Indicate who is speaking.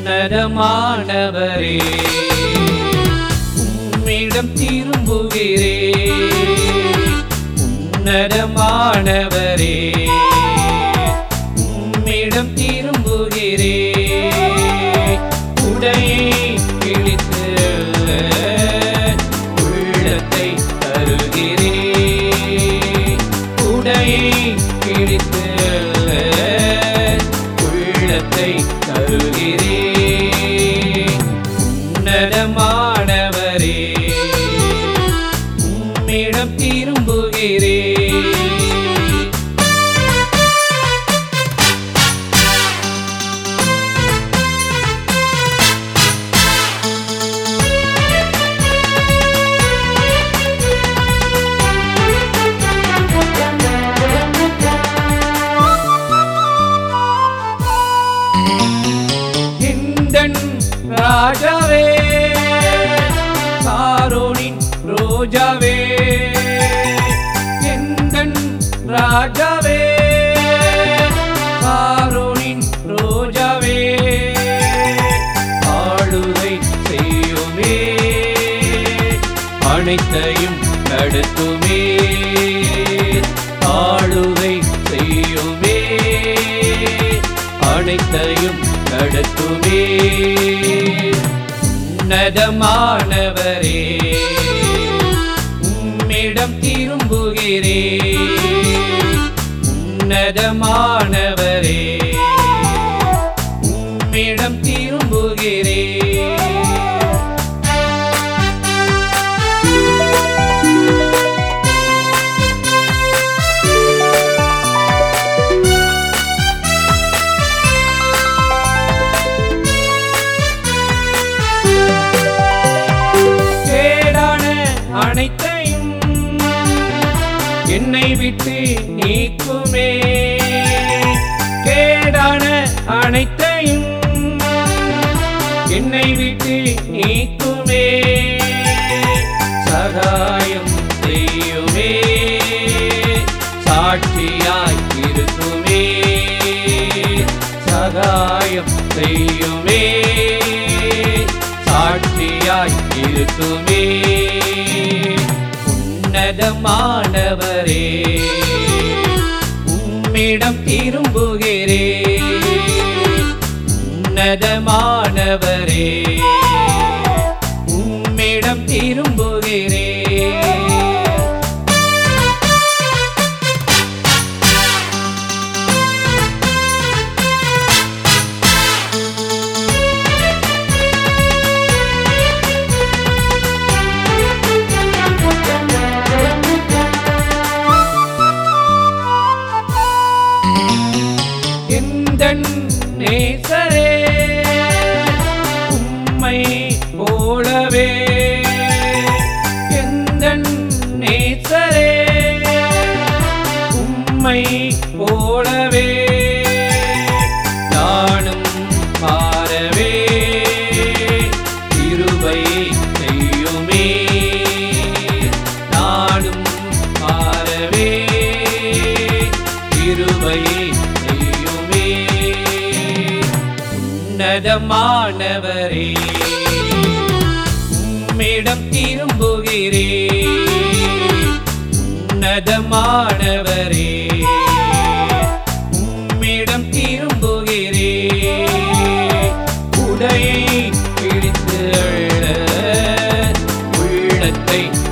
Speaker 1: உன்னதமானவரே உம்மிடம் திரும்புகிறே உன்னதமானவரே உம்மிடம் திரும்புகிறே உடையை கிழித்து உள்ளத்தை தருகிறே உடையை கிழித்து உள்ளத்தை தருகிறே உன்னதமானவரே உம்மிடம் திரும்புகிறே இந்தன் ராஜாவே சாரோனின் ரோஜாவே எந்தன் ராஜாவே சாரோனின் ரோஜாவே ஆளுகை செய்யுமே அனைத்தையும் நடத்துமே ஆளுகை செய்யுமே அனைத்தையும் நடத்துமே உன்னதமானவரே உம்மிடம் திரும்புகிறே உன்னதமானவரே உம்மிடம் திரும்புகிறே கேடான அனைத்தையும் என்னை விட்டு நீக்குமே கேடான அனைத்தையும் என்னை விட்டு நீக்குமே சகாயம் செய்யுமே சாட்சியாய் இருக்குமே சகாயம் செய்யுமே சாட்சியாய் இருக்குமே உன்னதமானவரே உம்மிடம் திரும்புகிறே உன்னதமானவரே உம்மிடம் திரும்புகிறே எந்தன் நேசரே உம்மை போலவே எந்தன் நேசரே உம்மை போலவே நானும் மாறவே கிருபை செய்யுமே நானும் மாறவே கிருபை செய்யுமே உன்னதமானவரே உம்மிடம் திரும்புகிறே உன்னதமானவரே உம்மிடம் திரும்புகிறே உடையை பிடித்து அள்ள உள்ளத்தை